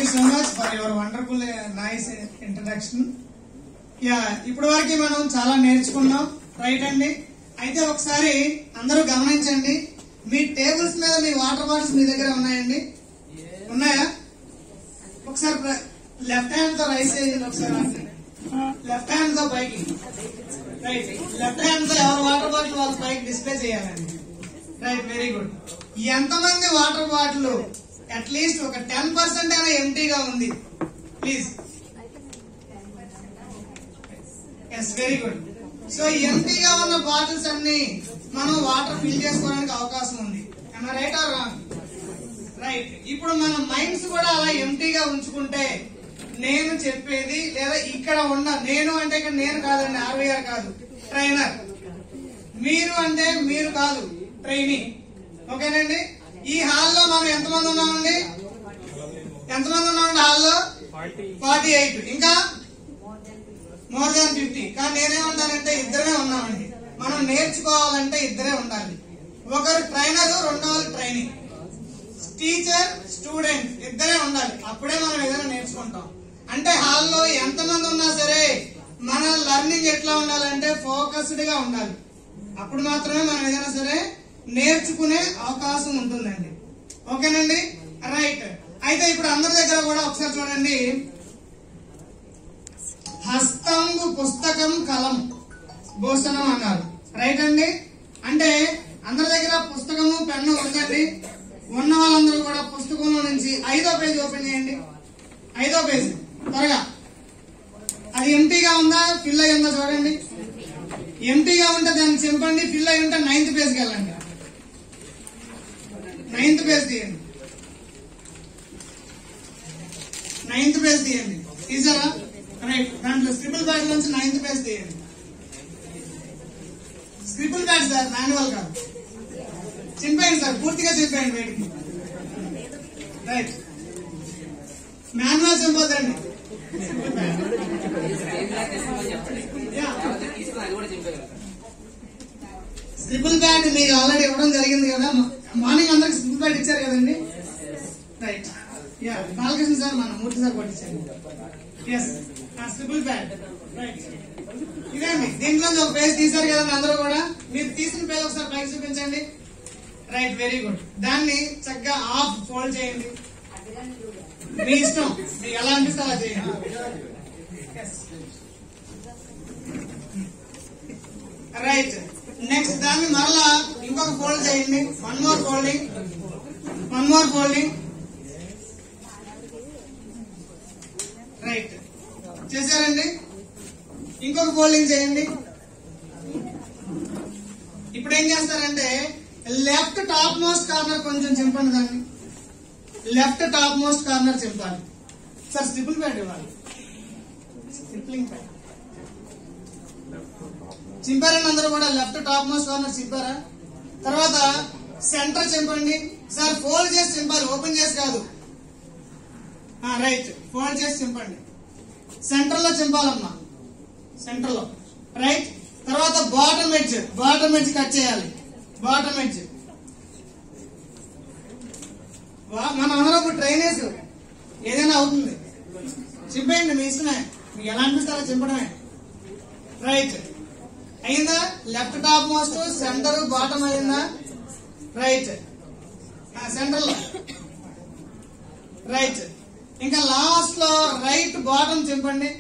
So much for your wonderful nice introduction yeah ఇప్పటి వరకు మనం చాలా నేర్చుకున్నాం రైట్ అండి అయితే ఒకసారి అందరూ గమనించండి మీ టేబుల్స్ మీద మీ వాటర్ బాటిల్స్ మీ దగ్గర ఉన్నాయండి ఉన్నాయా ఒకసారి లెఫ్ట్ హ్యాండ్ తో రైస్ చేయండి ఒకసారి లెఫ్ట్ హ్యాండ్ తో పైకి రైట్ లెఫ్ట్ హ్యాండ్ తో ఎవరు వాటర్ బాటిల్ వాళ్ళ పైకి డిస్ప్లే చేయాలండి రైట్ వెరీ గుడ్ ఎంతమంది వాటర్ బాటిల్ అట్లీస్ట్ ఒక టెన్ పర్సెంట్ అయినా ఎంటీగా ఉంది please yes very good so ఎంటీగా ఉన్న బాటిల్స్ అన్ని మనం వాటర్ ఫిల్ చేసుకోవడానికి అవకాశం ఉంది రైట్ ఆర్ రాంగ్ రైట్ ఇప్పుడు మన మైండ్స్ కూడా అలా ఎంటీగా ఉంచుకుంటే నేను చెప్పేది లేదా ఇక్కడ ఉన్న నేను అంటే ఇక్కడ నేను కాదండి ఆర్వీ గారు కాదు ట్రైనర్ మీరు అంటే మీరు కాదు ట్రైనీ ఓకేనండి ఈ హాల్లో మనం ఎంతమంది ఉన్నామండి ఎంతమంది ఉన్నామండి హాల్లో ఫార్టీ ఎయిట్ ఇంకా మోర్ దాన్ ఫిఫ్టీ కానీ నేనేమంటానంటే ఇద్దరే ఉన్నామండి మనం నేర్చుకోవాలంటే ఇద్దరే ఉండాలి ఒకరు ట్రైనర్ రెండో వాళ్ళు ట్రైనింగ్ టీచర్ స్టూడెంట్ ఇద్దరే ఉండాలి అప్పుడే మనం ఏదైనా నేర్చుకుంటాం అంటే హాల్లో ఎంతమంది ఉన్నా సరే మన లర్నింగ్ ఎట్లా ఉండాలంటే ఫోకస్డ్ గా ఉండాలి అప్పుడు మాత్రమే మనం ఏదైనా సరే నేర్చుకునే అవకాశం ఉంటుందండి ఓకేనండి రైట్ అయితే ఇప్పుడు అందరి దగ్గర కూడా ఒకసారి చూడండి హస్తంగు పుస్తకం కలం భూషణం అన్నారు రైట్ అండి అంటే అందరి దగ్గర పుస్తకము పెన్ను ఉందండి ఉన్న వాళ్ళందరూ కూడా పుస్తకంలో నుంచి ఐదో పేజీ ఓపెన్ చేయండి ఐదో పేజీ త్వరగా అది ఎంటీగా ఉందా ఫిల్ అయి ఉందా చూడండి ఎంటీగా ఉంటే దాన్ని చింపండి ఫిల్ అయి ఉంటే నైన్త్ పేజ్కి వెళ్ళండి నైన్త్ పేజ్ తీయండి నైన్త్ పేజ్ తీయండి తీసారా రైట్ దాంట్లో స్క్రిబుల్ ప్యాడ్ నుంచి నైన్త్ పేజ్ తీయండి స్క్రిబుల్ ప్యాడ్ సార్ మాన్యువల్ కాదు చింపేయండి సార్ పూర్తిగా చింపేయండి వేడికి రైట్ మాన్యువల్ చింపొద్దండి స్క్రిబుల్ ప్యాడ్ మీకు ఆల్రెడీ ఇవ్వడం జరిగింది కదా మార్నింగ్ అందరికి స్క్రిబుల్ ప్యాడ్ ఇచ్చారు కదండి రైట్ యా బాలకృష్ణ సార్ మన మూర్తి సార్ కొట్టించారు ఎస్ స్క్రిబుల్ ప్యాడ్ రైట్ ఇదండి దీంట్లో ఒక పేజ్ తీశారు కదండి అందరూ కూడా మీరు తీసిన పేజ్ ఒకసారి పైకి చూపించండి రైట్ వెరీ గుడ్ దాన్ని చక్కగా ఆఫ్ ఫోల్డ్ చేయండి మీ ఇష్టం మీకు ఎలా అనిపిస్తే అలా చేయండి రైట్ నెక్స్ట్ దాన్ని మరలా ఇంకొక ఫోల్డ్ చేయండి one more folding one more folding right చేశారండి ఇంకొక ఫోల్డింగ్ చేయండి ఇప్పుడు ఏం చేస్తారంటే లెఫ్ట్ టాప్ మోస్ట్ కార్నర్ కొంచెం చింపండి దాన్ని లెఫ్ట్ టాప్ మోస్ట్ కార్నర్ చింపాలి సార్ స్టిపుల్ ప్యాడ్ ఇవ్వాలి స్టిప్లింగ్ ప్యాడ్ చింపారండి అందరూ కూడా లెఫ్ట్ టాప్ మోస్ట్ కార్నర్ చింపారా తర్వాత సెంటర్ చింపండి సార్ ఫోల్డ్ చేసి చింపాలి ఓపెన్ చేసి కాదు రైట్ ఫోల్డ్ చేసి చింపండి సెంటర్ లో చింపాలమ్మా సెంటర్ లో రైట్ తర్వాత bottom edge bottom edge cut చేయాలి బాటమ్ ఎడ్జ్ మన అందరూ ఇప్పుడు ట్రైనేజ్ ఏదైనా అవుతుంది చింపేయండి మీ ఇష్టమే మీకు ఎలా అనిపిస్తారో చింపడమే రైట్ అయిందా left top most center bottom అయిందా రైట్ సెంటర్ లో రైట్ ఇంకా లాస్ట్ లో రైట్ బాటమ్ చింపండి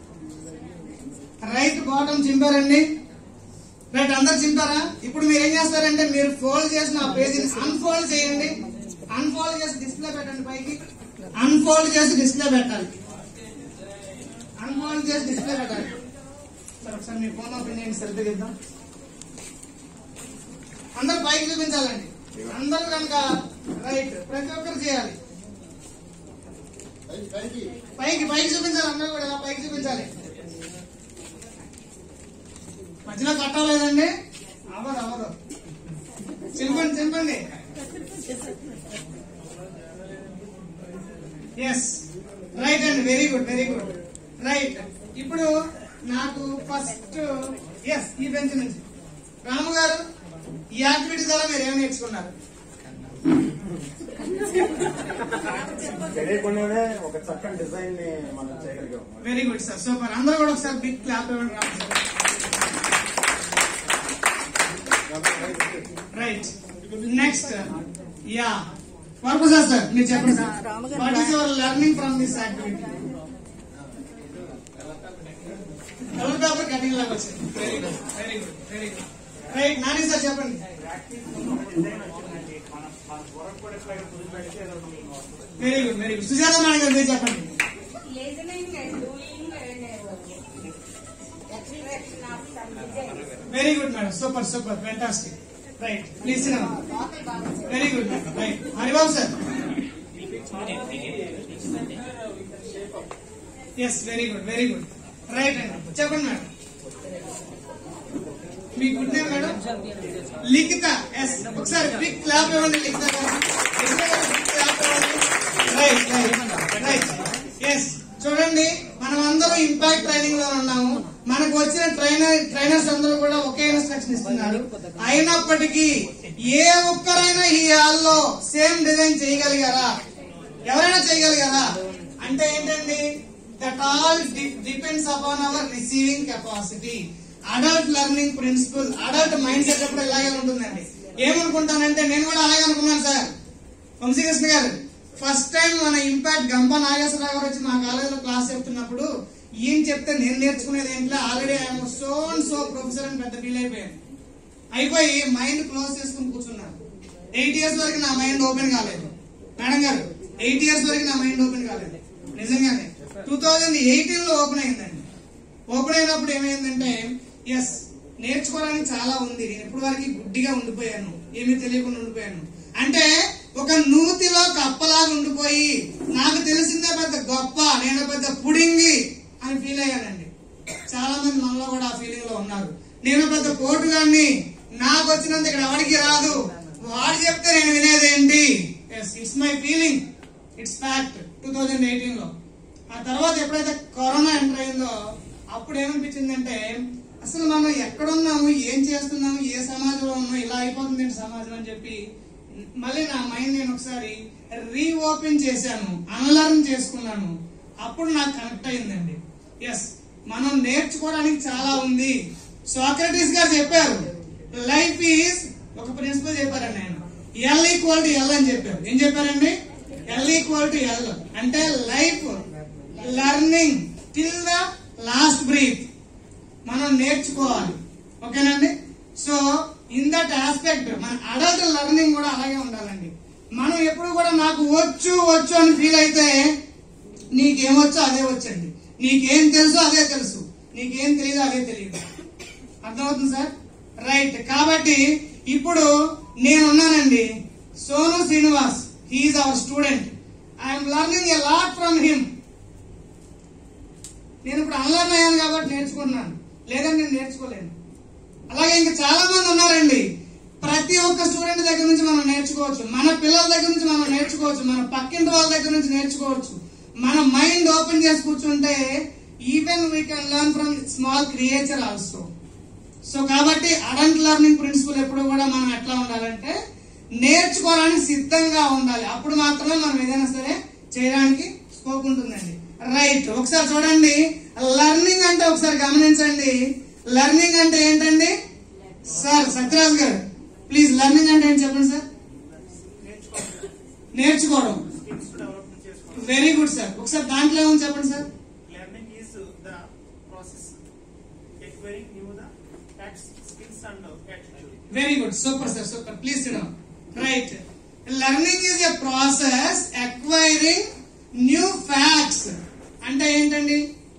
రైట్ బాటమ్ చింపారండి రైట్ అందరు చింపారా ఇప్పుడు మీరు ఏం చేస్తారంటే మీరు ఫోల్డ్ చేసిన ఆ పేజీని అన్ఫోల్డ్ చేయండి అన్ఫోల్డ్ చేసి డిస్ప్లే పెట్టండి పైకి అన్ఫోల్డ్ చేసి డిస్ప్లే పెట్టాలి అన్ఫోల్డ్ చేసి డిస్ప్లే పెట్టాలి సరే ఒకసారి మీ ఫోన్ ఓపెన్ చేయండి సరిగ్గా ఇద్దాం అందరు పైకి చూపించాలండి అందరూ కనుక రైట్ ప్రతి ఒక్కరు చేయాలి పైకి పైకి చూపించాలి అందరూ కూడా ఇలా పైకి చూపించాలి మధ్యలో కట్టాలేదండి అవ్వదు అవ్వదు చింపండి చింపండి ఎస్ రైట్ అండి very good very good right ఇప్పుడు నాకు ఫస్ట్ ఎస్ ఈ బెంచ్ నుంచి రాము గారు ఈ యాక్టివిటీ ద్వారా మీరు ఏం నేర్చుకున్నారు తెలియకుండానే ఒక చక్కని డిజైన్ ని మనం చేయగలిగాం వెరీ గుడ్ సార్ సూపర్ అందరూ కూడా ఒకసారి బిగ్ క్లాప్ ఇవ్వండి Ramu sir right next yeah పర్పసా సార్ మీరు చెప్పండి sir what is your learning from this activity colour paper cutting లాగా వచ్చింది very good very good very good right Nani sir చెప్పండి very good very good Sujatha madam గారు మీరు చెప్పండి listening and doing and uh, extraction of some design. Very good madam super super fantastic right please very good madam right Haribabu sir yes very good very good right అండి చెప్పండి madam మీ good name madam Likhitha yes ఒకసారి big clap ఇవ్వండి లిఖిత గారు లిఖిత గారు big clap ఇవ్వండి right right right yes చూడండి మనం అందరూ ఇంపాక్ట్ ట్రైనింగ్ లో ఉన్నాము మనకు వచ్చిన ట్రైనర్ ట్రైనర్స్ అందరూ కూడా ఒకే ఇన్స్ట్రక్షన్ ఇస్తున్నారు అయినప్పటికీ ఏ ఒక్కరైనా ఈ హాల్లో సేమ్ డిజైన్ చేయగలిగారా ఎవరైనా చేయగలిగారా అంటే ఏంటండి that all depends upon our receiving capacity adult learning principle adult mind set ఎప్పుడు ఇలాగే ఉంటుందండి ఏమనుకుంటానంటే నేను కూడా అలాగే అనుకున్నాను సార్ వంశీకృష్ణ గారు ఫస్ట్ టైం మన ఇంపాక్ట్ గంప నాగేశ్వరరావు గారు వచ్చి మా కాలేజీలో క్లాస్ చెప్తున్నప్పుడు ఈయన చెప్తే నేను నేర్చుకునేది ఏంటంటే ఆల్రెడీ ఆయన సో అండ్ సో ప్రొఫెసర్ అని పెద్ద ఫీల్ అయిపోయాను అయిపోయి మైండ్ క్లోజ్ చేసుకుని కూర్చున్నాను ఎయిట్ ఇయర్స్ వరకు నా మైండ్ ఓపెన్ కాలేదు మేడం గారు ఎయిట్ ఇయర్స్ వరకు నా మైండ్ ఓపెన్ కాలేదు నిజంగానే టూ థౌజండ్ ఎయిటీన్ లో ఓపెన్ అయిందండి ఓపెన్ అయినప్పుడు ఏమైందంటే ఎస్ నేర్చుకోవడానికి చాలా ఉంది నేను ఇప్పటి వరకు గుడ్డిగా ఉండిపోయాను ఏమీ తెలియకుండా ఉండిపోయాను అంటే ఒక నూతిలో కప్పలాగా ఉండిపోయి నాకు తెలిసిందే పెద్ద గొప్ప నేను పెద్ద పుడింగి అని ఫీల్ అయ్యానండి చాలా మంది మనలో కూడా ఆ ఫీలింగ్ లో ఉన్నారు నేను పెద్ద పోటుగాన్ని నాకు వచ్చినంత ఇక్కడ ఎవరికి రాదు వాడు చెప్తే నేను వినేదేంటి it's my feeling it's fact two thousand eighteen లో ఆ తర్వాత ఎప్పుడైతే కరోనా ఎంటర్ అయిందో అప్పుడు ఏమనిపించిందంటే అసలు మనం ఎక్కడున్నాము ఏం చేస్తున్నాము ఏ సమాజంలో ఉన్నాము ఇలా అయిపోతుంది ఏంటి సమాజం అని చెప్పి మళ్ళీ నా మైండ్ నేను ఒకసారి రీఓపెన్ చేశాను అన్లర్న్ చేసుకున్నాను అప్పుడు నాకు కనెక్ట్ అయిందండి ఎస్ మనం నేర్చుకోవడానికి చాలా ఉంది సోక్రటీస్ గారు చెప్పారు లైఫ్ ఈజ్ ఒక ప్రిన్సిపల్ చెప్పారండి ఆయన ఎల్ ఈక్వల్ టు ఎల్ అని చెప్పారు ఏం చెప్పారండి ఎల్ ఈక్వల్ టు ఎల్ అంటే life learning till the last breath మనం నేర్చుకోవాలి ఓకేనండి సో ఇన్ దట్ ఆస్పెక్ట్ మన అడల్ట్ లెర్నింగ్ కూడా అలాగే ఉండాలండి మనం ఎప్పుడు కూడా నాకు వచ్చు వచ్చు అని ఫీల్ అయితే నీకేమొచ్చో అదే వచ్చండి నీకేం తెలుసో అదే తెలుసు నీకేం తెలియదో అదే తెలియదు అర్థమవుతుంది సార్ రైట్ కాబట్టి ఇప్పుడు నేనున్నానండి Sonu Srinivas he is our student I'm learning a lot from him నేను ఇప్పుడు అన్లర్న్ అయ్యాను కాబట్టి నేర్చుకున్నాను లేదంటే నేను నేర్చుకోలేను అలాగే ఇంకా చాలా మంది ఉన్నారండి ప్రతి ఒక్క స్టూడెంట్ దగ్గర నుంచి మనం నేర్చుకోవచ్చు మన పిల్లల దగ్గర నుంచి మనం నేర్చుకోవచ్చు మన పక్కింటి వాళ్ళ దగ్గర నుంచి నేర్చుకోవచ్చు మన మైండ్ ఓపెన్ చేసి కూర్చుంటే even we can learn from small creature also so కాబట్టి అడల్ట్ లెర్నింగ్ ప్రిన్సిపల్ ఎప్పుడు కూడా మనం ఎట్లా ఉండాలంటే నేర్చుకోవడానికి సిద్ధంగా ఉండాలి అప్పుడు మాత్రమే మనం ఏదైనా సరే చేయడానికి స్కోప్ ఉంటుందండి రైట్ ఒకసారి చూడండి లెర్నింగ్ అంటే ఒకసారి గమనించండి లెర్నింగ్ అంటే ఏంటండి సార్ సత్యరాజ్ గారు ప్లీజ్ లెర్నింగ్ అంటే ఏంటి చెప్పండి సార్ నేర్చుకోవడం వెరీ గుడ్ సార్ ఒకసారి దాంట్లో ఏమని చెప్పండి sir Learning is the process acquiring new the facts, skills and attitude. Very good super sir super please sit down right learning is a process acquiring new facts అంటే ఏంటండి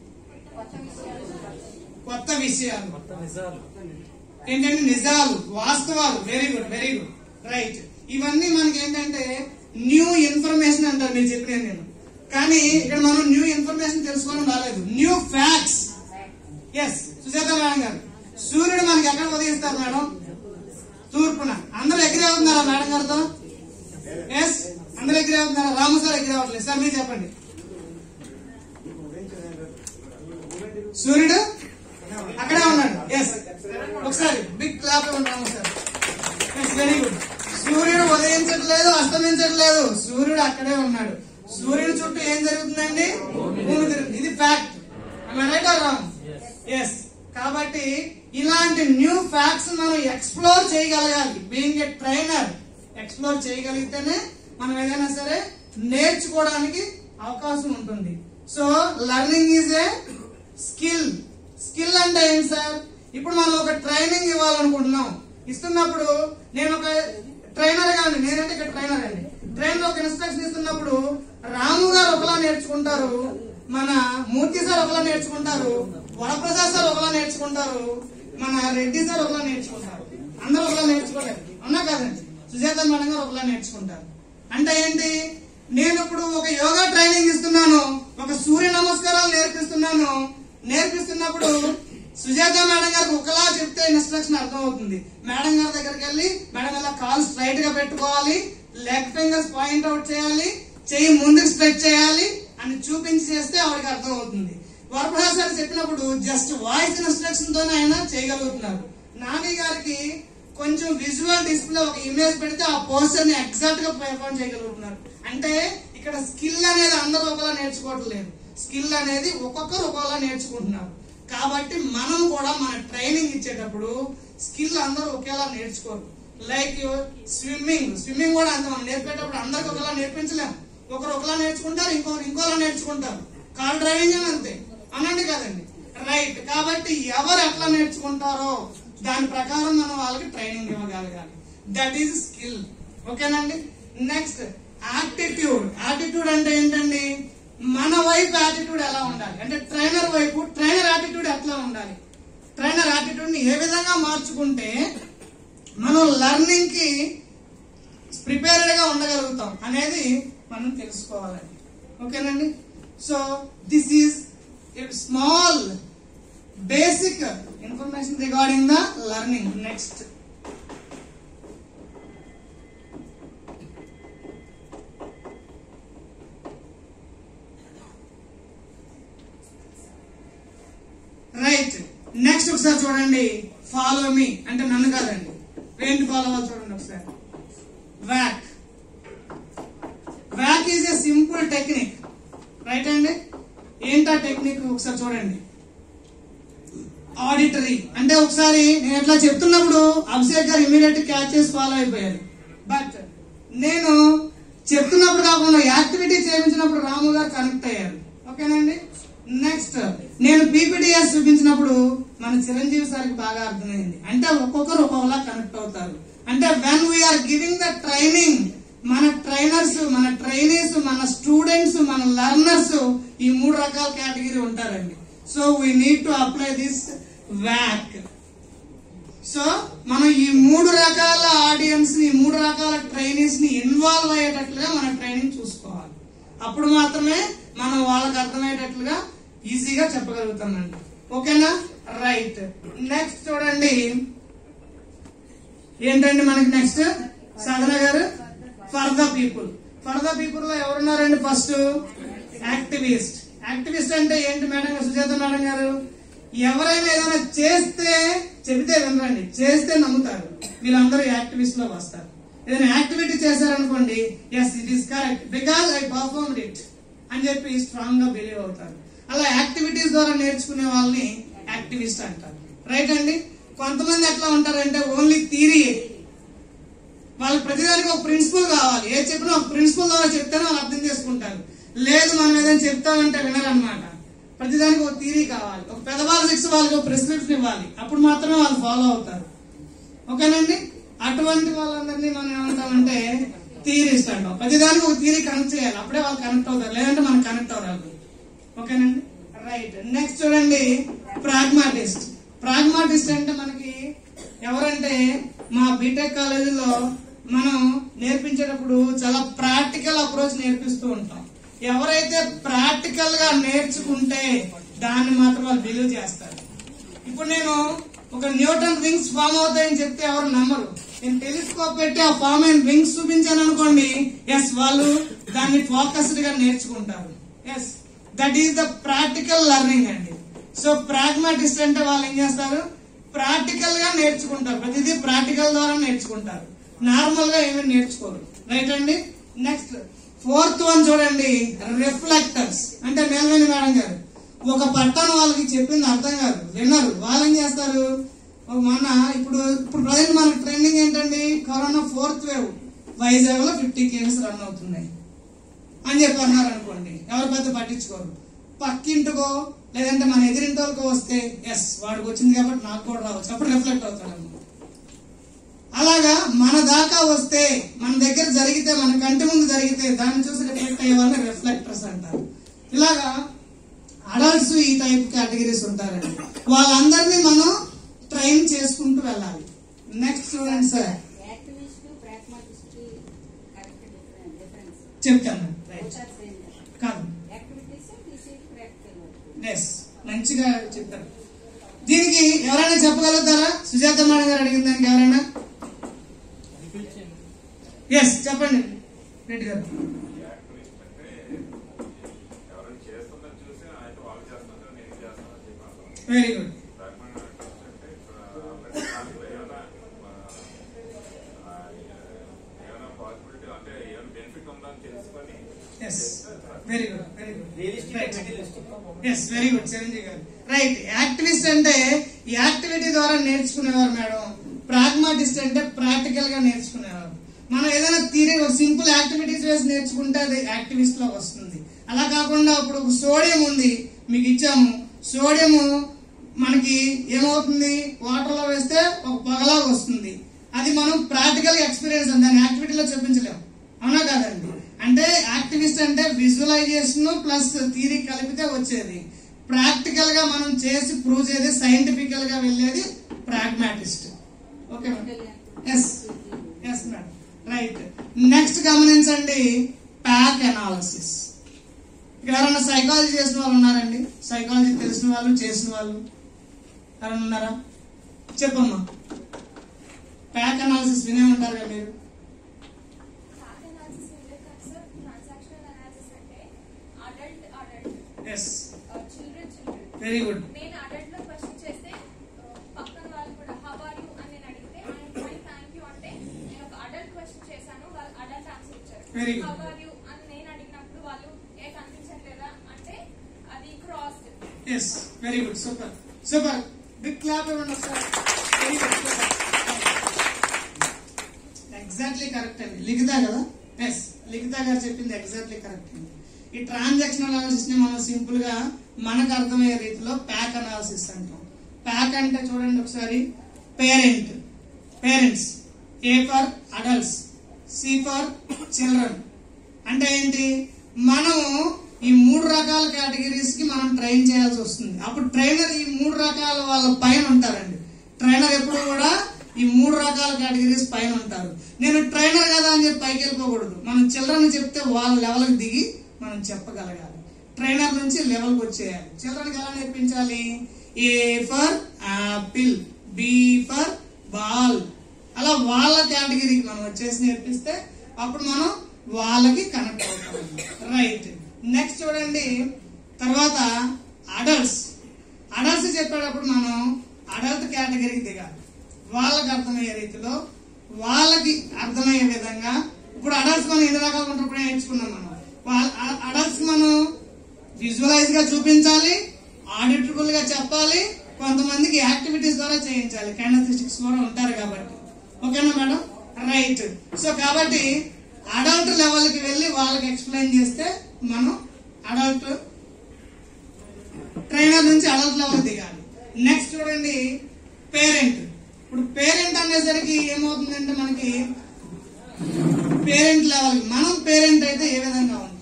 కొత్త విషయాలు ఏంటంటే నిజాలు వాస్తవాలు very good very good right ఇవన్నీ మనకి ఏంటంటే న్యూ ఇన్ఫర్మేషన్ అంటారు మీరు చెప్పిన నేను కానీ ఇక్కడ మనం న్యూ ఇన్ఫర్మేషన్ తెలుసుకోవడం రాలేదు new facts yes Sujatha madam గారు సూర్యుడు మనకి ఎక్కడ ఉదయిస్తారు మేడం తూర్పున అందరూ ఎగ్రీ అవుతున్నారా మేడం గారితో ఎస్ అందరూ ఎగ్రీ అవుతున్నారా రాము సార్ ఎగ్రీ అవ్వట్లేదు సార్ మీరు చెప్పండి సూర్యుడు అక్కడే ఉన్నాడు ఎస్ ఒకసారి బిగ్ క్లాప్ ఇవ్వండి Ramu sir yes very good సూర్యుడు ఉదయించట్లేదు అస్తమించట్లేదు సూర్యుడు అక్కడే ఉన్నాడు సూర్యుడు చుట్టూ ఏం జరుగుతుందండి భూమి తిరుగుతుంది ఇది fact right or wrong yes కాబట్టి ఇలాంటి న్యూ ఫ్యాక్ట్స్ మనం ఎక్స్ప్లోర్ చేయగలగాలి బీయింగ్ ఎ ట్రైనర్ ఎక్స్ప్లోర్ చేయగలిగితేనే మనం ఏదైనా సరే నేర్చుకోవడానికి అవకాశం ఉంటుంది so learning is a skill skill అంటే ఏంటి సార్ ఇప్పుడు మనం ఒక ట్రైనింగ్ ఇవ్వాలనుకుంటున్నాం ఇస్తున్నప్పుడు నేను ఒక ట్రైనర్ గాని నేనంటే ఇక్కడ ట్రైనర్ అండి ట్రైనర్ ఒక ఇన్స్ట్రక్షన్ ఇస్తున్నప్పుడు రాము గారు ఒకలా నేర్చుకుంటారు మన మూర్తి సార్ ఒకలా నేర్చుకుంటారు వరప్రసాద్ సార్ ఒకలా నేర్చుకుంటారు మన రెడ్డి సార్ ఒకలా నేర్చుకుంటారు అందరూ ఒకలా నేర్చుకోలేరు అవునా కాదండి సుజాత మేడం గారు ఒకలా నేర్చుకుంటారు అంటే ఏంటి నేను ఇప్పుడు ఒక యోగా ట్రైనింగ్ ఇస్తున్నాను ఒక సూర్య నమస్కారాలు నేర్పిస్తున్నాను నేర్పిస్తున్నప్పుడు సుజాత మేడం గారికి ఒకలా చెప్తే ఇన్స్ట్రక్షన్ అర్థం అవుతుంది మేడం గారి దగ్గరికి వెళ్ళి మేడం ఇలా కాల్ స్ట్రైట్ గా పెట్టుకోవాలి లెగ్ ఫింగర్స్ పాయింట్ అవుట్ చేయాలి చెయ్యి ముందుకు స్ట్రెచ్ చేయాలి అని చూపించి చేస్తే ఆవిడకి అర్థం అవుతుంది వరప్రసాద్ సార్ చెప్పినప్పుడు జస్ట్ వాయిస్ ఇన్స్ట్రక్షన్ తోనే ఆయన చేయగలుగుతున్నారు నాని గారికి కొంచెం విజువల్ డిస్ప్లే ఒక ఇమేజ్ పెడితే ఆ పోస్టర్ ని ఎగ్జాక్ట్ గా పెర్ఫామ్ చేయగలుగుతున్నారు అంటే ఇక్కడ స్కిల్ అనేది అందరూ ఒకలా నేర్చుకోవట్లేదు లేదు స్కిల్ అనేది ఒక్కొక్కరు ఒక్కొక్కలా నేర్చుకుంటున్నారు కాబట్టి మనం కూడా మన ట్రైనింగ్ ఇచ్చేటప్పుడు స్కిల్ అందరూ ఒకేలా నేర్చుకోరు లైక్ స్విమ్మింగ్ స్విమ్మింగ్ కూడా అంత మనం నేర్పేటప్పుడు అందరికి ఒకలా నేర్పించలేము ఒకరు ఒకలా నేర్చుకుంటారు ఇంకొకరు ఇంకోలా నేర్చుకుంటారు కార్ డ్రైవింగ్ అని అంతే అనండి కదండి రైట్ కాబట్టి ఎవరు ఎట్లా నేర్చుకుంటారో దాని ప్రకారం మనం వాళ్ళకి ట్రైనింగ్ ఇవ్వగలగాలి దట్ ఈస్ స్కిల్ ఓకేనండి నెక్స్ట్ యాటిట్యూడ్ యాటిట్యూడ్ అంటే ఏంటండి మన వైపు యాటిట్యూడ్ ఎలా ఉండాలి అంటే ట్రైనర్ వైపు ట్రైనర్ యాటిట్యూడ్ ఎట్లా ఉండాలి ట్రైనర్ యాటిట్యూడ్ ని ఏ విధంగా మార్చుకుంటే మనం లర్నింగ్ కి ప్రిపేర్డ్ గా ఉండగలుగుతాం అనేది మనం తెలుసుకోవాలండి ఓకేనండి so this is small basic information regarding the learning next right next ఒకసారి చూడండి ఫాలో మీ అంటే నన్ను కాదండి ఏంటి ఫాలో అవ్వాలి చూడండి ఒకసారి VAK VAK is a simple technique right అండి ఏంటా టెక్నిక్ ఒకసారి చూడండి ఆడిటరీ అంటే ఒకసారి నేను ఎట్లా చెప్తున్నప్పుడు అభిషేక్ గారు ఇమీడియట్ క్యాచ్ చేసి ఫాలో అయిపోయారు బట్ నేను చెప్తున్నప్పుడు కాకుండా యాక్టివిటీ చేయించినప్పుడు రాము గారు కనెక్ట్ అయ్యారు ఓకేనండి నెక్స్ట్ నేను పీపీడిఎస్ చూపించినప్పుడు మన చిరంజీవి సార్కి బాగా అర్థమైంది అంటే ఒక్కొక్కరు ఒక్కొక్కలా కనెక్ట్ అవుతారు అంటే when we are giving the training మన ట్రైనర్స్ మన ట్రైనీస్ మన స్టూడెంట్స్ మన లర్నర్స్ ఈ మూడు రకాల కేటగిరీ ఉంటారండి so we need to apply this VAK సో మనం ఈ మూడు రకాల ఆడియన్స్ ని ఈ మూడు రకాల ట్రైనీస్ ని ఇన్వాల్వ్ అయ్యేటట్లుగా మన ట్రైనింగ్ చూసుకోవాలి అప్పుడు మాత్రమే మనం వాళ్ళకి అర్థమయ్యేటట్లుగా ఈజీగా చెప్పగలుగుతామండి ఓకేనా రైట్ నెక్స్ట్ చూడండి ఏంటండి మనకి next Sadhana garu for the people for the people లో ఎవరున్నారండి ఫస్ట్ యాక్టివిస్ట్ యాక్టివిస్ట్ అంటే ఏంటి మేడం గారు సుజాత మేడం గారు ఎవరైనా ఏదైనా చేస్తే చెబితే వినరండి చేస్తే నమ్ముతారు వీళ్ళందరూ యాక్టివిస్ట్ లో వస్తారు ఏదైనా యాక్టివిటీ చేశారనుకోండి yes it is correct because I perform it అని చెప్పి స్ట్రాంగ్ గా బిలీవ్ అవుతారు అలా యాక్టివిటీస్ ద్వారా నేర్చుకునే వాళ్ళని యాక్టివిస్ట్ అంటారు రైట్ అండి కొంతమంది ఎట్లా ఉంటారంటే ఓన్లీ థీరీ వాళ్ళకి ప్రతిదానికి ఒక ప్రిన్సిపల్ కావాలి ఏ చెప్పినా ఒక ప్రిన్సిపల్ ద్వారా చెప్తేనే వాళ్ళు అర్థం చేసుకుంటారు లేదు మనం ఏదైనా చెప్తామంటే వినరన్నమాట ప్రతిదానికి ఒక థీరీ కావాలి ఒక పెద్దవాళ్ళ శిక్ష వాళ్ళకి ఒక ప్రిస్క్రిప్షన్ ఇవ్వాలి అప్పుడు మాత్రమే వాళ్ళు ఫాలో అవుతారు ఓకేనండి అటువంటి వాళ్ళందరినీ మనం ఏమంటామంటే థీరీస్ట్ అంటాం ప్రతిదానికి ఒక థీరీ కనెక్ట్ చేయాలి అప్పుడే వాళ్ళు కనెక్ట్ అవుతారు లేదంటే మనం కనెక్ట్ అవ్వాలి ఓకేనండి రైట్ నెక్స్ట్ చూడండి ప్రాగ్మాటిస్ట్ ప్రాగ్మాటిస్ట్ అంటే మనకి ఎవరంటే మా బీటెక్ కాలేజీలో మనం నేర్పించేటప్పుడు చాలా ప్రాక్టికల్ అప్రోచ్ నేర్పిస్తూ ఉంటాం ఎవరైతే ప్రాక్టికల్ గా నేర్చుకుంటే దాన్ని మాత్రం వాళ్ళు బిలీవ్ చేస్తారు ఇప్పుడు నేను ఒక న్యూటన్ రింగ్స్ ఫామ్ అవుతాయని చెప్తే ఎవరు నమ్మరు నేను టెలిస్కోప్ పెట్టి ఆ ఫామ్ అయిన రింగ్స్ చూపించాను అనుకోండి ఎస్ వాళ్ళు దాన్ని ఫోకస్డ్ గా నేర్చుకుంటారు yes that is the practical learning అండి సో ప్రాగ్మాటిస్ట్ అంటే వాళ్ళు ఏం చేస్తారు ప్రాక్టికల్ గా నేర్చుకుంటారు ప్రతిదీ ప్రాక్టికల్ ద్వారా నేర్చుకుంటారు నార్మల్ గా ఏమీ నేర్చుకోరు రైట్ అండి నెక్స్ట్ ఫోర్త్ వన్ చూడండి రిఫ్లెక్టర్స్ అంటే మేల్వేని మేడం గారు ఒక పట్టణ వాళ్ళకి చెప్పింది అర్థం కాదు విన్నారు వాళ్ళు ఏం చేస్తారు ఒక మొన్న ఇప్పుడు ఇప్పుడు ప్రజెంట్ మనకి ట్రెండింగ్ ఏంటండి కరోనా ఫోర్త్ వేవ్ వైజాగ్ లో ఫిఫ్టీ కేసెస్ రన్ అవుతున్నాయి అని చెప్పి అన్నారు అనుకోండి ఎవరు పెద్ద పట్టించుకోరు పక్కింటికో లేదంటే మన ఎదిరింటోళ్ళకో వస్తే ఎస్ వాడికి వచ్చింది కాబట్టి నాకు కూడా రావచ్చు అప్పుడు రిఫ్లెక్ట్ అవుతాడు అన్నమాట. అలాగా మన దాకా వస్తే మన దగ్గర జరిగితే మన కంటి ముందు జరిగితే దాన్ని చూసి రిఫ్లెక్ట్ అయ్యే వాళ్ళని రిఫ్లెక్టర్స్ అంటారు ఇలాగా అడల్ట్స్ ఈ టైప్ కేటగిరీస్ ఉంటారండి వాళ్ళందరినీ మనం ట్రైన్ చేసుకుంటూ వెళ్ళాలి నెక్స్ట్ చూడండి sir activist pragmatist correct difference చెప్తాను రైట్ కాదు activities this is practical yes మంచిగా చెప్పారు దీనికి ఎవరైనా చెప్పగలుగుతారా సుజాత మేడం గారు అడిగిన దానికి ఎవరైనా ఎస్ చెప్పండి రెడ్డి గారు యాక్టివిస్ట్ అంటే ఎవరైనా చేస్తుందని చూసి అయితే వాళ్ళు చేస్తున్నారు నేను చేస్తానని చెప్పి అర్థం వెరీ గుడ్ బ్రాహ్మణ్ యాక్టివిస్ట్ అంటే ఇక్కడ ఆల్రెడీ దాంట్లో ఏమైనా ఆ, ఏమైనా పాసిబిలిటీ అంటే ఏమైనా బెనిఫిట్ ఉందని తెలుసుకొని yes very good very good realistic Right. Materialistic yes very good Chiranjeevi garu right activist అంటే ఈ యాక్టివిటీ ద్వారా నేర్చుకునేవారు మేడం ప్రాగ్మాటిస్ట్ అంటే ప్రాక్టికల్ గా నేర్చుకునేవారు మనం ఏదైనా తీరే సింపుల్ యాక్టివిటీస్ వేసి నేర్చుకుంటే అది యాక్టివిస్ట్ లో వస్తుంది అలా కాకుండా ఇప్పుడు ఒక సోడియం ఉంది మీకు ఇచ్చాము సోడియం మనకి ఏమవుతుంది వాటర్ లో వేస్తే ఒక పొగలాగా వస్తుంది అది మనం ప్రాక్టికల్ ఎక్స్పీరియన్స్ దాన్ని యాక్టివిటీలో చూపించలేము అవునా కాదండి అంటే యాక్టివిస్ట్ అంటే విజువలైజేషన్ ప్లస్ థీరీ కలిపితే వచ్చేది ప్రాక్టికల్ గా మనం చేసి ప్రూవ్ చేసేది సైంటిఫికల్ గా వెళ్ళేది pragmatist okay yes yes madam right next గమనించండి ప్యాక్ అనాలిసిస్ ఇక్కడ ఎవరైనా సైకాలజీ చేసిన వాళ్ళు ఉన్నారండి సైకాలజీ తెలిసిన వాళ్ళు చేసిన వాళ్ళు ఎవరైనా ఉన్నారా చెప్పమ్మా ప్యాక్ అనాలిసిస్ వినే ఉంటారు కదా మీరు Fact analysis అంటే సార్ ట్రాన్సాక్షనల్ అనాలిసిస్ అంటే adult adult yes children children very good నేను అడల్ట్ లో క్వశ్చన్ చేస్తే uh, పక్కన వాళ్ళు కూడా హౌ ఆర్ యూ అని నేను అడిగితే ఆయన ఫైన్ థ్యాంక్ యూ అంటే నేను ఒక అడల్ట్ క్వశ్చన్ చేశాను వాళ్ళు అడల్ట్ ఆన్సర్ ఇచ్చారు Very good. How are you అని నేను అడిగినప్పుడు వాళ్ళు ఏ కనిపించట్లేదా అంటే అది crossed yes very good super super big clap ఇవ్వండి ఒకసారి వెరీ గుడ్ ఎగ్జాక్ట్లీ కరెక్ట్ అండి లిఖితా కదా ఎస్ లిఖితా గారు చెప్పింది ఎగ్జాక్ట్లీ కరెక్ట్ అండి ఈ ట్రాన్సాక్షన్ అనాలిసిస్ ని మనం సింపుల్ గా మనకు అర్థమయ్యే రీతిలో ప్యాక్ అనాలిసిస్ అంటాం ప్యాక్ అంటే చూడండి ఒకసారి parent parents A for adults C for children అంటే ఏంటి మనం ఈ మూడు రకాల కేటగిరీస్ కి మనం ట్రైన్ చేయాల్సి వస్తుంది అప్పుడు ట్రైనర్ ఈ మూడు రకాల వాళ్ళ పైన ఉంటారండి ట్రైనర్ ఎప్పుడు కూడా ఈ మూడు రకాల కేటగిరీస్ పైన ఉంటారు నేను ట్రైనర్ కదా అని చెప్పి పైకి వెళ్ళిపోకూడదు మనం చిల్డ్రన్ చెప్తే వాళ్ళ లెవెల్కి దిగి మనం చెప్పగలగాలి ట్రైనర్ నుంచి లెవెల్కి వచ్చేయాలి చిల్డ్రన్కి ఎలా నేర్పించాలి A for apple B for ball అలా వాళ్ళ కేటగిరీకి మనం వచ్చేసి నేర్పిస్తే అప్పుడు మనం వాళ్ళకి కనెక్ట్ అవుతాం రైట్ నెక్స్ట్ చూడండి తర్వాత అడల్ట్స్ అడల్ట్స్ చెప్పేటప్పుడు మనం అడల్ట్ కేటగిరీకి దిగాలి వాళ్ళకి అర్థమయ్యే రీతిలో వాళ్ళకి అర్థమయ్యే విధంగా ఇప్పుడు అడల్ట్స్ మనం ఎన్ని రకాలు ఉన్నప్పుడు నేర్చుకున్నాం మనం వాళ్ళ అడల్ట్స్ మనం విజువలైజ్ గా చూపించాలి ఆడిటబుల్ గా చెప్పాలి కొంతమందికి యాక్టివిటీస్ ద్వారా చేయించాలి కైనథిస్టిక్స్ కూడా ఉంటారు కాబట్టి ఓకేనా మేడం రైట్ సో కాబట్టి అడల్ట్ లెవెల్ కి వెళ్ళి వాళ్ళకి ఎక్స్ప్లెయిన్ చేస్తే మనం అడల్ట్ ట్రైనర్ నుంచి అడల్ట్ లెవెల్ దిగాలి నెక్స్ట్ చూడండి పేరెంట్ ఇప్పుడు పేరెంట్ అనేసరికి ఏమవుతుందంటే మనకి పేరెంట్ లెవెల్ మనం పేరెంట్ అయితే ఏ విధంగా ఉంటాం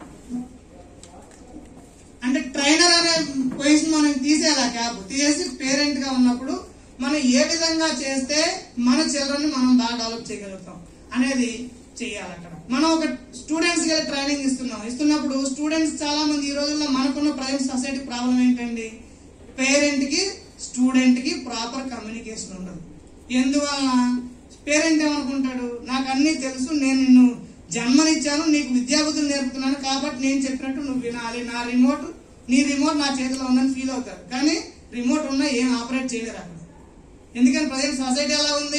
అంటే ట్రైనర్ అనే పొజిషన్ మనం తీసేయాలి ఆ క్యాప్ తీసేసి పేరెంట్ గా ఉన్నప్పుడు మనం ఏ విధంగా చేస్తే మన చిల్డ్రన్ మనం బాగా డెవలప్ చేయగలుగుతాం అనేది చేయాలి అక్కడ మనం ఒక స్టూడెంట్స్ కి ట్రైనింగ్ ఇస్తున్నాం ఇస్తున్నప్పుడు స్టూడెంట్స్ చాలా మంది ఈ రోజుల్లో మనకున్న ప్రజెంట్ సొసైటీ ప్రాబ్లం ఏంటండి పేరెంట్ కి స్టూడెంట్ కి ప్రాపర్ కమ్యూనికేషన్ ఉండదు ఎందువలన పేరెంట్ ఏమనుకుంటాడు నాకు అన్ని తెలుసు నేను నిన్ను జన్మనిచ్చాను నీకు విద్యాబుద్ధులు నేర్పుతున్నాను కాబట్టి నేను చెప్పినట్టు నువ్వు వినాలి నా రిమోట్ నీ రిమోట్ నా చేతిలో ఉందని ఫీల్ అవుతారు కానీ రిమోట్ ఉన్నా ఏం ఆపరేట్ చేయలేరు అక్కడ ఎందుకని ప్రజెంట్ సొసైటీ ఎలా ఉంది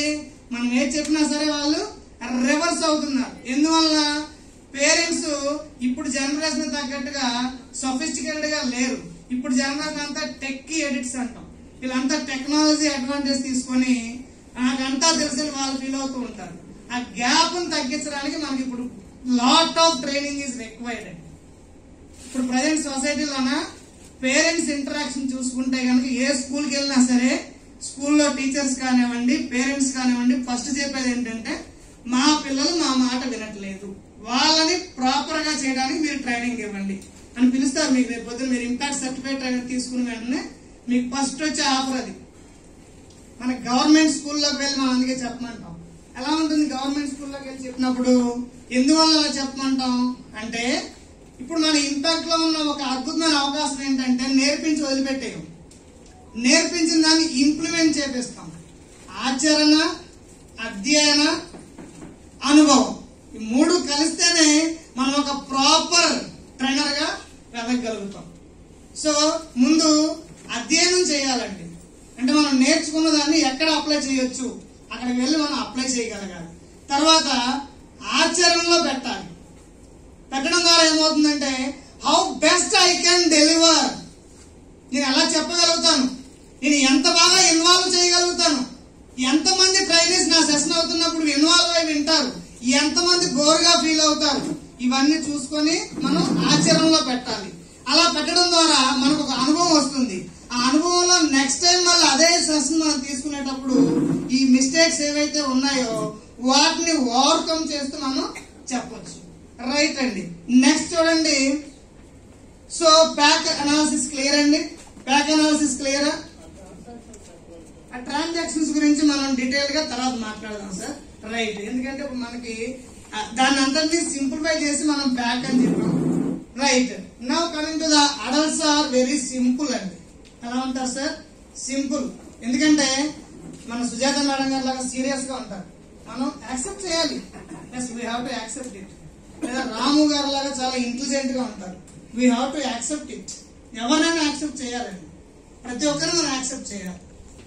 మనం ఏది చెప్పినా సరే వాళ్ళు రివర్స్ అవుతున్నారు ఎందువల్ల పేరెంట్స్ ఇప్పుడు జనరేషన్ తగ్గట్టుగా సొఫిస్టికేటెడ్ గా లేరు ఇప్పుడు జనరేషన్ అంతా టెక్ ఎడిట్స్ అంటాం వీళ్ళంతా టెక్నాలజీ అడ్వాంటేజ్ తీసుకొని నాకంతా తెలిసిన వాళ్ళు ఫీల్ అవుతూ ఉంటారు ఆ గ్యాప్ తగ్గించడానికి మనకి ఇప్పుడు lot of training is required ఇప్పుడు ప్రజెంట్ సొసైటీలోన పేరెంట్స్ ఇంటరాక్షన్ చూసుకుంటే కనుక ఏ స్కూల్కి వెళ్ళినా సరే స్కూల్లో టీచర్స్ కానివ్వండి పేరెంట్స్ కానివ్వండి ఫస్ట్ చెప్పేది ఏంటంటే మా పిల్లలు మా మాట వినట్లేదు వాళ్ళని ప్రాపర్ గా చేయడానికి మీరు ట్రైనింగ్ ఇవ్వండి అని పిలుస్తారు మీకు రేపు పొద్దున్న మీరు ఇంపాక్ట్ సర్టిఫికేట్ ట్రైనింగ్ తీసుకున్న వెంటనే మీకు ఫస్ట్ వచ్చే ఆఫర్ అది మన గవర్నమెంట్ స్కూల్లోకి వెళ్ళి మనం అందుకే చెప్పమంటాం ఎలా ఉంటుంది గవర్నమెంట్ స్కూల్లోకి వెళ్ళి చెప్పినప్పుడు ఎందువల్ల అలా చెప్పమంటాం అంటే ఇప్పుడు మన ఇంపాక్ట్ లో ఉన్న ఒక అద్భుతమైన అవకాశం ఏంటంటే నేర్పించి వదిలిపెట్టేయం నేర్పించిన దాన్ని ఇంప్లిమెంట్ చేపిస్తాం ఆచరణ అధ్యయన అనుభవం ఈ మూడు కలిస్తేనే మనం ఒక ప్రాపర్ ట్రైనర్ గా వెదగలుగుతాం సో ముందు అధ్యయనం చేయాలండి అంటే మనం నేర్చుకున్న దాన్ని ఎక్కడ అప్లై చేయొచ్చు అక్కడికి వెళ్ళి మనం అప్లై చేయగలగాలి తర్వాత ఆచరణలో పెట్టాలి పెట్టడం ద్వారా ఏమవుతుందంటే how best I can deliver నేను ఎలా చెప్పగలుగుతాను నేను ఎంత బాగా ఇన్వాల్వ్ చేయగలుగుతాను ఎంతమంది ట్రైనీస్ నా సెషన్ అవుతున్నప్పుడు ఇన్వాల్వ్ అయి వింటారు ఎంతమంది బోర్గా ఫీల్ అవుతారు ఇవన్నీ చూసుకొని మనం ఆచరణలో పెట్టాలి అలా పెట్టడం ద్వారా మనకు ఒక అనుభవం వస్తుంది ఆ అనుభవంలో నెక్స్ట్ టైం మళ్ళీ అదే సెషన్ మనం తీసుకునేటప్పుడు ఈ మిస్టేక్స్ ఏవైతే ఉన్నాయో వాటిని ఓవర్కమ్ చేస్తూ మనం చెప్పొచ్చు రైట్ అండి నెక్స్ట్ చూడండి సో ప్యాక్ అనాలిసిస్ క్లియర్ అండి ప్యాక్ అనాలిసిస్ క్లియరా ఆ ట్రాన్సాక్షన్స్ గురించి మనం డీటెయిల్ గా తర్వాత మాట్లాడదాం సార్ రైట్ ఎందుకంటే ఇప్పుడు మనకి ఆ, దాన్ని అంతటినీ సింప్లిఫై చేసి మనం ప్యాక్ అని చెప్పాం right now coming to the adults are very simple అండి ఎలా ఉంటారు సార్ సింపుల్ ఎందుకంటే మన సుజాత మేడం గారు లాగా సీరియస్ గా ఉంటారు మనం యాక్సెప్ట్ చేయాలి yes we have to accept it లేదా రాము గారు లాగా చాలా ఇంటెలిజెంట్ గా ఉంటారు we have to accept it ఎవరైనా యాక్సెప్ట్ చేయాలండి ప్రతి ఒక్కరు మనం యాక్సెప్ట్ చేయాలి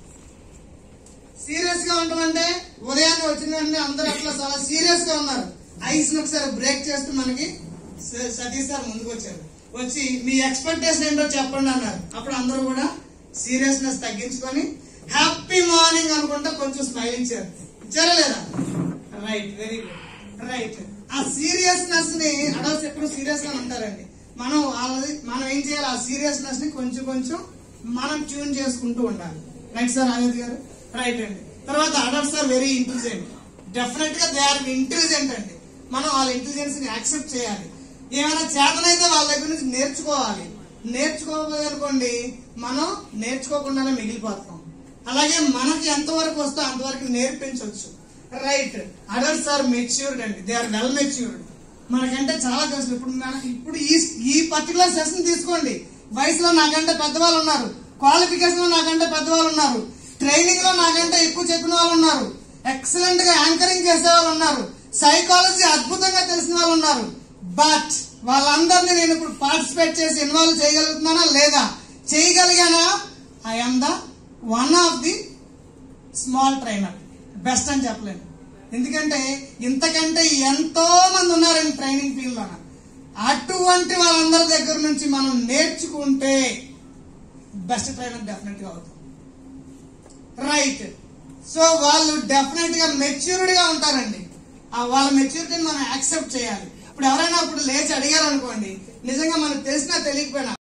సీరియస్ గా ఉంటామంటే ఉదయాన్నే వచ్చిన వెంటనే అందరూ అట్లా చాలా సీరియస్ గా ఉన్నారు ఐస్ ఒకసారి బ్రేక్ చేస్తూ మనకి స- సతీష్ సార్ ముందుకు వచ్చారు వచ్చి మీ ఎక్స్పెక్టేషన్ ఏంటో చెప్పండి అన్నారు అప్పుడు అందరూ కూడా సీరియస్నెస్ తగ్గించుకొని హ్యాపీ మార్నింగ్ అనుకుంటా కొంచెం స్మైల్ ఇచ్చారు ఇచ్చారా లేదా రైట్ వెరీ గుడ్ రైట్ ఆ సీరియస్నెస్ ని అడల్ట్స్ ఎప్పుడు సీరియస్ గా ఉంటారండి మనం వాళ్ళది మనం ఏం చేయాలి ఆ సీరియస్నెస్ ని కొంచెం కొంచెం మనం ట్యూన్ చేసుకుంటూ ఉండాలి రైట్ సార్ ఆనంద్ గారు రైట్ అండి తర్వాత adults are very intelligent definite గా దే ఆర్ ఇంటెలిజెంట్ అండి మనం వాళ్ళ ఇంటెలిజెన్స్ ని యాక్సెప్ట్ చేయాలి ఏమైనా చేతనైతే వాళ్ళ దగ్గర నుంచి నేర్చుకోవాలి నేర్చుకోకపోతే అనుకోండి మనం నేర్చుకోకుండానే మిగిలిపోతాం అలాగే మనకి ఎంతవరకు వస్తే అంతవరకు నేర్పించవచ్చు రైట్ అడల్ట్స్ ఆర్ మెచ్యూర్డ్ అండి దే ఆర్ వెల్ మెచ్యూర్డ్ మనకంటే చాలా తెలుసు ఇప్పుడు మన ఇప్పుడు ఈ ఈ పర్టికులర్ సెషన్ తీసుకోండి వయసులో నాకంటే పెద్దవాళ్ళు ఉన్నారు క్వాలిఫికేషన్ లో నాకంటే పెద్దవాళ్ళు ఉన్నారు ట్రైనింగ్ లో నాకంటే ఎక్కువ చెప్పిన వాళ్ళు ఉన్నారు ఎక్సలెంట్ గా యాంకరింగ్ చేసే వాళ్ళు ఉన్నారు సైకాలజీ అద్భుతంగా తెలిసిన వాళ్ళు ఉన్నారు బట్ వాళ్ళందరినీ నేను ఇప్పుడు పార్టిసిపేట్ చేసి ఇన్వాల్వ్ చేయగలుగుతున్నానా లేదా చేయగలిగానా I'm the one of the small trainer best అని చెప్పలేను ఎందుకంటే ఇంతకంటే ఎంతో మంది ఉన్నారండి ట్రైనింగ్ ఫీల్డ్ లోన అటువంటి వాళ్ళందరి దగ్గర నుంచి మనం నేర్చుకుంటే బెస్ట్ ట్రైనర్ డెఫినెట్ గా అవుతాం రైట్ సో వాళ్ళు డెఫినెట్ గా మెచ్యూర్డ్ గా ఉంటారండి ఆ వాళ్ళ మెచ్యూరిటీని మనం యాక్సెప్ట్ చేయాలి ఇప్పుడు ఎవరైనా ఇప్పుడు లేచి అడిగారు అనుకోండి నిజంగా మనకు తెలిసినా తెలియకపోయినా